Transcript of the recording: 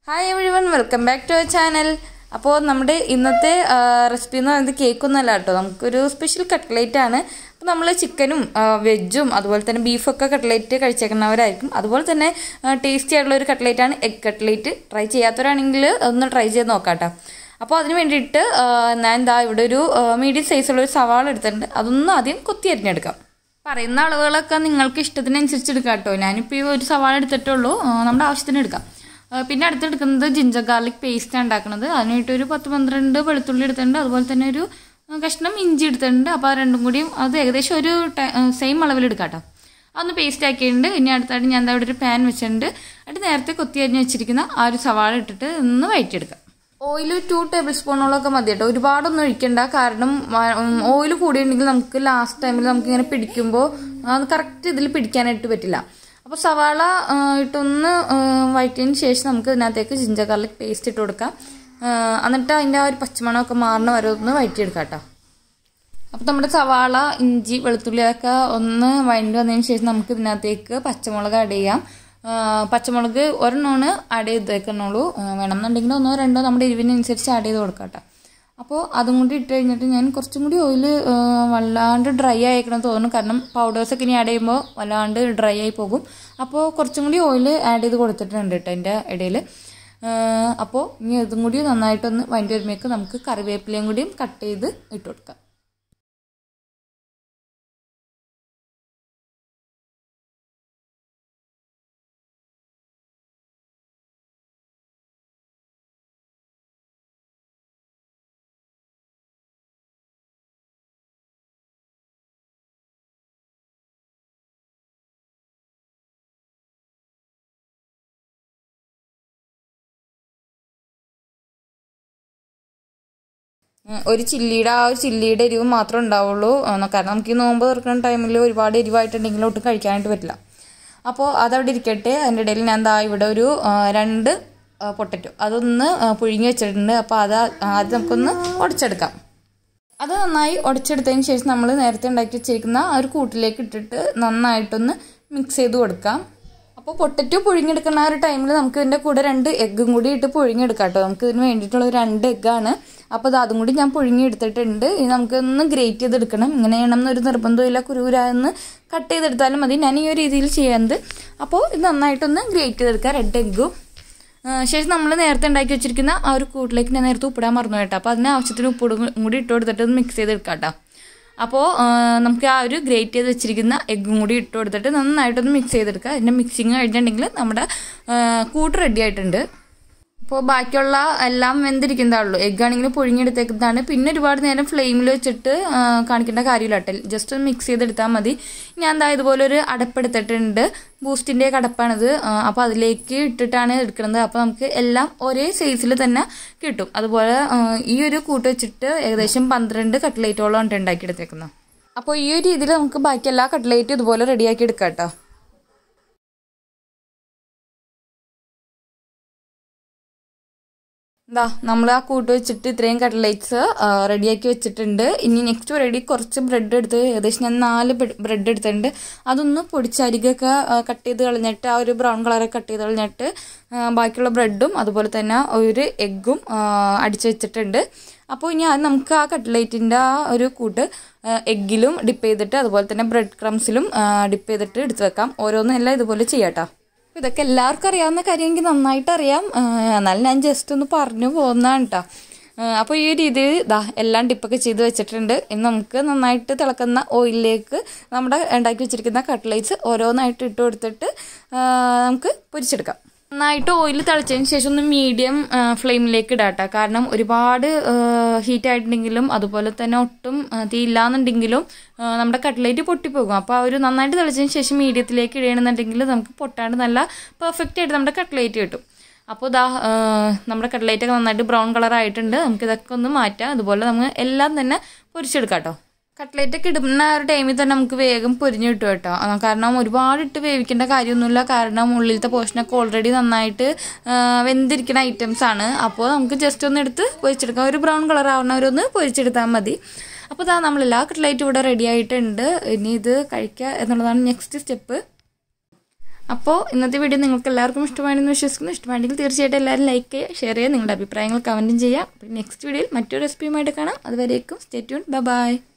hi everyone welcome back to our channel അപ്പോൾ നമ്മുടെ ഇന്നത്തെ റെസിപ്പി എന്ന് പറയുന്നത് കേക്കൊന്നുമല്ല കേട്ടോ നമുക്കൊരു സ്പെഷ്യൽ കട്ട്ലേറ്റ് ആണ് അപ്പോൾ നമ്മൾ ചിക്കനും വെജും അതുപോലെ തന്നെ ബീഫൊക്കെ കട്ട്ലേറ്റ് കഴിച്ചേക്കുന്നവരായിരിക്കും അതുപോലെ തന്നെ ടേസ്റ്റി ആയിട്ടുള്ള ഒരു കട്ട്ലേറ്റ് ആണ് എഗ് കട്ട്ലേറ്റ് ട്രൈ ചെയ്യാത്തവരാണെങ്കിൽ ഒന്ന് ട്രൈ ചെയ്ത് നോക്കാം കേട്ടോ അപ്പോൾ അതിന് വേണ്ടിയിട്ട് ആ, ഞാൻ എന്താ ഇവിടെ ഒരു മീഡിയം സൈസുള്ള ഒരു സവാള എടുത്തിട്ടുണ്ട് അതൊന്ന് ആദ്യം കൊത്തി അരിഞ്ഞെടുക്കാം പറയുന്ന അളവുകളൊക്കെ നിങ്ങൾക്ക് ഇഷ്ടത്തിനനുസരിച്ച് എടുക്കാം കേട്ടോ ഞാനിപ്പോൾ ഈ ഒരു സവാള എടുത്തിട്ടുള്ളൂ ആ, നമ്മുടെ ആവശ്യത്തിന് എടുക്കാം ആ, പിന്നെ അടുത്തെടുക്കുന്നത് ജിഞ്ചർ ഗാർലിക് പേസ്റ്റ് ഉണ്ടാക്കുന്നത് അതിനായിട്ട് ഒരു പത്ത് പന്ത്രണ്ട് വെളുത്തുള്ളി എടുത്തിട്ടുണ്ട് അതുപോലെ തന്നെ ഒരു ആ, കഷ്ണം ഇഞ്ചി എടുത്തിട്ടുണ്ട് അപ്പോൾ ആ രണ്ടും കൂടിയും അത് ഏകദേശം ഒരു സെയിം അളവിൽ എടുക്കാം കേട്ടോ അതൊന്ന് പേസ്റ്റ് ആക്കിയിട്ടുണ്ട് ഇനി അടുത്തായിട്ട് ഞാൻ എന്താ ഇവിടെ ഒരു പാൻ വെച്ചിട്ടുണ്ട് എന്നിട്ട് നേരത്തെ കൊത്തി അരിഞ്ഞ് വെച്ചിരിക്കുന്ന ആ ഒരു സവാള ഇട്ടിട്ട് ഒന്ന് വഴറ്റിയെടുക്കാം ഓയിൽ ടു ടേബിൾ സ്പൂണോളൊക്കെ മതി കേട്ടോ ഒരുപാടൊന്നും ഒഴിക്കണ്ട കാരണം ഓയിൽ കൂടിയുണ്ടെങ്കിൽ നമുക്ക് ലാസ്റ്റ് ടൈമിൽ നമുക്ക് ഇങ്ങനെ പിടിക്കുമ്പോൾ അത് കറക്റ്റ് ഇതിൽ പിടിക്കാനായിട്ട് പറ്റില്ല അപ്പോൾ സവാള ആ, ഇട്ടൊന്ന് ആ, വഴറ്റിയതിന് ശേഷം നമുക്ക് ഇതിനകത്തേക്ക് ജിഞ്ചർ ഗാർലിക് പേസ്റ്റ് ഇട്ട് കൊടുക്കാം ആ, എന്നിട്ട് അതിൻ്റെ ആ ഒരു പച്ചമണമൊക്കെ മാറണ വരെ ഒന്ന് വഴറ്റിയെടുക്കാം കേട്ടോ അപ്പോൾ നമ്മുടെ സവാള ഇഞ്ചി വെളുത്തുള്ളിയൊക്കെ ഒന്ന് വഴണ്ടി വന്നതിന് ശേഷം നമുക്ക് ഇതിനകത്തേക്ക് പച്ചമുളക് ആഡ് ചെയ്യാം ആ, പച്ചമുളക് ഒരെണ്ണമാണ് ആഡ് ചെയ്തേക്കുന്നുള്ളൂ ആ, വേണമെന്നുണ്ടെങ്കിൽ ഒന്നോ രണ്ടോ നമ്മുടെ എരിവിനനുസരിച്ച് ആഡ് ചെയ്ത് കൊടുക്കാം കേട്ടോ അപ്പോൾ അതും കൂടി ഇട്ട് കഴിഞ്ഞിട്ട് ഞാൻ കുറച്ചും കൂടി ഓയിൽ വല്ലാണ്ട് ഡ്രൈ ആയിക്കണം തോന്നുന്നു കാരണം പൗഡേഴ്സൊക്കെ ഇനി ആഡ് ചെയ്യുമ്പോൾ വല്ലാണ്ട് ഡ്രൈ ആയി പോകും അപ്പോൾ കുറച്ചും കൂടി ഓയിൽ ആഡ് ചെയ്ത് കൊടുത്തിട്ടുണ്ട് കേട്ടോ എൻ്റെ ഇടയിൽ അപ്പോൾ ഇനി ഇതും കൂടി നന്നായിട്ടൊന്ന് വണ്ടി വരുമ്പോഴേക്ക് നമുക്ക് കറിവേപ്പിലയും കൂടിയും കട്ട് ചെയ്ത് ഇട്ട് കൊടുക്കാം ഉം, ഒരു ചില്ലിയുടെ ആ ഒരു ചില്ലിയുടെ എരിവ് മാത്രമേ ഉണ്ടാവുള്ളൂ ആ, കാരണം നമുക്ക് ഈ നോമ്പ് തുറക്കുന്ന ടൈമിൽ ഒരുപാട് എരിവായിട്ടുണ്ടെങ്കിൽ ഒട്ടും കഴിക്കാനായിട്ട് പറ്റില്ല അപ്പോൾ അതവിടെ ഇരിക്കട്ടെ അതിൻ്റെ ഇടയിൽ ഞാൻ എന്താ ഇവിടെ ഒരു ആ, രണ്ട് പൊട്ടറ്റോ അതൊന്ന് ആ, പുഴുങ്ങി വെച്ചിട്ടുണ്ട് അപ്പോൾ അത് ആദ്യം നമുക്കൊന്ന് ഉടച്ചെടുക്കാം അത് നന്നായി ഉടച്ചെടുത്തതിന് ശേഷം നമ്മൾ നേരത്തെ ഉണ്ടാക്കി വെച്ചിരിക്കുന്ന ആ ഒരു കൂട്ടിലേക്ക് ഇട്ടിട്ട് നന്നായിട്ടൊന്ന് മിക്സ് ചെയ്ത് കൊടുക്കാം അപ്പോൾ പൊട്ടറ്റോ പുഴുങ്ങിയെടുക്കുന്ന ആ ഒരു ടൈമിൽ നമുക്ക് ഇതിൻ്റെ കൂടെ രണ്ട് എഗ്ഗും കൂടി ഇട്ട് പുഴുങ്ങിയെടുക്കാം കേട്ടോ നമുക്ക് ഇതിന് വേണ്ടിയിട്ടുള്ള ഒരു രണ്ട് എഗ്ഗാണ് അപ്പോൾ അത് അതും കൂടി ഞാൻ പുഴുങ്ങി എടുത്തിട്ടുണ്ട് ഇനി നമുക്കൊന്ന് ഗ്രേറ്റ് ചെയ്തെടുക്കണം ഇങ്ങനെ ചെയ്യണം എന്നൊരു നിർബന്ധമില്ല കുരുകുരാന്ന് കട്ട് ചെയ്തെടുത്താലും മതി ഞാൻ ഈ ഒരു രീതിയിൽ ചെയ്യുന്നത് അപ്പോൾ ഇത് നന്നായിട്ടൊന്ന് ഗ്രേറ്റ് ചെയ്തെടുക്കാം രണ്ട് എഗ്ഗും ആ, ശേഷം നമ്മൾ നേരത്തെ ഉണ്ടാക്കി വെച്ചിരിക്കുന്ന ആ ഒരു കൂട്ടിലേക്ക് ഞാൻ നേരത്തെ ഉപ്പിടാൻ മറന്നു കേട്ടോ അപ്പോൾ അതിന് ആവശ്യത്തിന് ഉപ്പിടും കൂടി ഇട്ട് കൊടുത്തിട്ട് ഒന്ന് മിക്സ് ചെയ്തെടുക്കാം കേട്ടോ അപ്പോൾ ആ, നമുക്ക് ആ ഒരു ഗ്രേറ്റ് ചെയ്ത് വെച്ചിരിക്കുന്ന എഗ്ഗും കൂടി ഇട്ട് കൊടുത്തിട്ട് നന്നായിട്ടൊന്ന് മിക്സ് ചെയ്തെടുക്കുക അതിൻ്റെ മിക്സിങ് കഴിഞ്ഞിട്ടുണ്ടെങ്കിൽ നമ്മുടെ ആ, കൂട്ട് റെഡി ആയിട്ടുണ്ട് അപ്പോൾ ബാക്കിയുള്ള എല്ലാം വെന്തിരിക്കുന്നതാണല്ലോ എഗ്ഗ് ആണെങ്കിൽ പുഴുങ്ങിയെടുത്തേക്കുന്നതാണ് പിന്നെ ഒരുപാട് നേരം ഫ്ലെയിമിൽ വെച്ചിട്ട് ആ, കാണിക്കേണ്ട കാര്യമില്ല കേട്ടോ ജസ്റ്റ് ഒന്ന് മിക്സ് ചെയ്തെടുത്താൽ മതി ഞാൻ എന്താ ഇതുപോലെ ഒരു അടപ്പെടുത്തിട്ടുണ്ട് ബൂസ്റ്റിൻ്റെ കടപ്പാണിത് അപ്പോൾ അതിലേക്ക് ഇട്ടിട്ടാണ് എടുക്കുന്നത് അപ്പോൾ നമുക്ക് എല്ലാം ഒരേ സൈസിൽ തന്നെ കിട്ടും അതുപോലെ ആ, ഈ ഒരു കൂട്ട് വെച്ചിട്ട് ഏകദേശം പന്ത്രണ്ട് കട്ട്ലേറ്റോളം ഉണ്ട് ഉണ്ടാക്കിയെടുത്തേക്കുന്നത് അപ്പോൾ ഈ ഒരു രീതിയിൽ നമുക്ക് ബാക്കി എല്ലാ കട്ട്ലേറ്റും ഇതുപോലെ റെഡിയാക്കി എടുക്കാം കേട്ടോ എന്താ നമ്മൾ ആ കൂട്ട് വെച്ചിട്ട് ഇത്രയും കട്ട്ലേറ്റ്സ് റെഡിയാക്കി വെച്ചിട്ടുണ്ട് ഇനി നെക്സ്റ്റ് റെഡി കുറച്ച് ബ്രെഡ് എടുത്ത് ഏകദേശം ഞാൻ നാല് ബ്രെഡ് എടുത്തിട്ടുണ്ട് അതൊന്ന് പൊടിച്ചരികൊക്കെ കട്ട് ചെയ്ത് കളഞ്ഞിട്ട് ആ ഒരു ബ്രൗൺ കളറൊക്കെ കട്ട് ചെയ്ത് കളഞ്ഞിട്ട് ആ, ബാക്കിയുള്ള ബ്രെഡും അതുപോലെ തന്നെ ഒരു എഗ്ഗും അടിച്ചു വെച്ചിട്ടുണ്ട് അപ്പോൾ ഇനി അത് നമുക്ക് ആ കട്ട്ലേറ്റിൻ്റെ ആ ഒരു കൂട്ട് എഗ്ഗിലും ഡിപ്പ് ചെയ്തിട്ട് അതുപോലെ തന്നെ ബ്രെഡ് ക്രംസിലും ഡിപ്പ് ചെയ്തിട്ട് എടുത്ത് വെക്കാം ഓരോന്നും എല്ലാം ഇതുപോലെ ചെയ്യാട്ടോ ഇതൊക്കെ എല്ലാവർക്കും അറിയാവുന്ന കാര്യം എനിക്ക് നന്നായിട്ട് അറിയാം ആ, എന്നാലും ഞാൻ ജസ്റ്റ് ഒന്ന് പറഞ്ഞു പോകുന്നതാണ് കേട്ടോ അപ്പോൾ ഈ രീതിയിൽ ഇതാ എല്ലാം ഡിപ്പൊക്കെ ചെയ്ത് വെച്ചിട്ടുണ്ട് ഇനി നമുക്ക് നന്നായിട്ട് തിളക്കുന്ന ഓയിലിലേക്ക് നമ്മുടെ ഉണ്ടാക്കി വെച്ചിരിക്കുന്ന കട്ട്ലേറ്റ്സ് ഓരോന്നായിട്ട് ഇട്ട് കൊടുത്തിട്ട് ആ, നമുക്ക് പൊരിച്ചെടുക്കാം നന്നായിട്ട് ഓയിൽ തിളച്ചതിന് ശേഷം ഒന്ന് മീഡിയം ഫ്ലെയിമിലേക്ക് ഇടാട്ടോ കാരണം ഒരുപാട് ഹീറ്റ് ആയിട്ടുണ്ടെങ്കിലും അതുപോലെ തന്നെ ഒട്ടും ആ, തീ ഇല്ലാന്നുണ്ടെങ്കിലും ആ, നമ്മുടെ കട്ട്ലേറ്റ് പൊട്ടിപ്പോകും അപ്പോൾ ആ ഒരു നന്നായിട്ട് തിളച്ചതിന് ശേഷം മീഡിയത്തിലേക്ക് ഇടണമെന്നുണ്ടെങ്കിൽ നമുക്ക് പൊട്ടാണ്ട് നല്ല പെർഫെക്റ്റ് ആയിട്ട് നമ്മുടെ കട്ട്ലേറ്റ് കിട്ടും അപ്പോൾ ഇതാ ആ, നമ്മുടെ കട്ട്ലേറ്റ് ഒക്കെ നന്നായിട്ട് ബ്രൗൺ കളർ ആയിട്ടുണ്ട് നമുക്ക് ഇതൊക്കെ ഒന്ന് മാറ്റാം അതുപോലെ നമുക്ക് എല്ലാം തന്നെ പൊരിച്ചെടുക്കാം കേട്ടോ കട്ട്ലേറ്റ് ഒക്കെ ഇടുന്ന ആ ഒരു ടൈമിൽ തന്നെ നമുക്ക് വേഗം പൊരിഞ്ഞു കിട്ടും കേട്ടോ ആ, കാരണം ഒരുപാട് ഇട്ട് വേവിക്കേണ്ട കാര്യമൊന്നുമില്ല കാരണം ഉള്ളിലത്തെ പോർഷനൊക്കെ ഓൾറെഡി നന്നായിട്ട് ആ, വെന്തിരിക്കുന്ന ഐറ്റംസ് ആണ് അപ്പോൾ നമുക്ക് ജസ്റ്റ് ഒന്ന് എടുത്ത് പൊരിച്ചെടുക്കാം ഒരു ബ്രൗൺ കളർ ആവുന്നവരൊന്ന് പൊരിച്ചെടുത്താൽ മതി അപ്പോൾ ഇതാ നമ്മൾ എല്ലാ കട്ട്ലേറ്റും ഇവിടെ റെഡി ആയിട്ടുണ്ട് ഇനി ഇത് കഴിക്കുക എന്നുള്ളതാണ് നെക്സ്റ്റ് സ്റ്റെപ്പ് അപ്പോൾ ഇന്നത്തെ വീഡിയോ നിങ്ങൾക്ക് എല്ലാവർക്കും ഇഷ്ടമാണെന്ന് വിശ്വസിക്കുന്നു ഇഷ്ടമാണെങ്കിൽ തീർച്ചയായിട്ടും എല്ലാവരും ലൈക്ക് ചെയ്യുക ഷെയർ ചെയ്യുക നിങ്ങളുടെ അഭിപ്രായങ്ങൾ കമൻറ്റും ചെയ്യാം നെക്സ്റ്റ് വീഡിയോയിൽ മറ്റൊരു റെസിപ്പിയുമായിട്ട് കാണാം അതുവരേക്കും സ്റ്റേ ട്യൂൺ ബൈ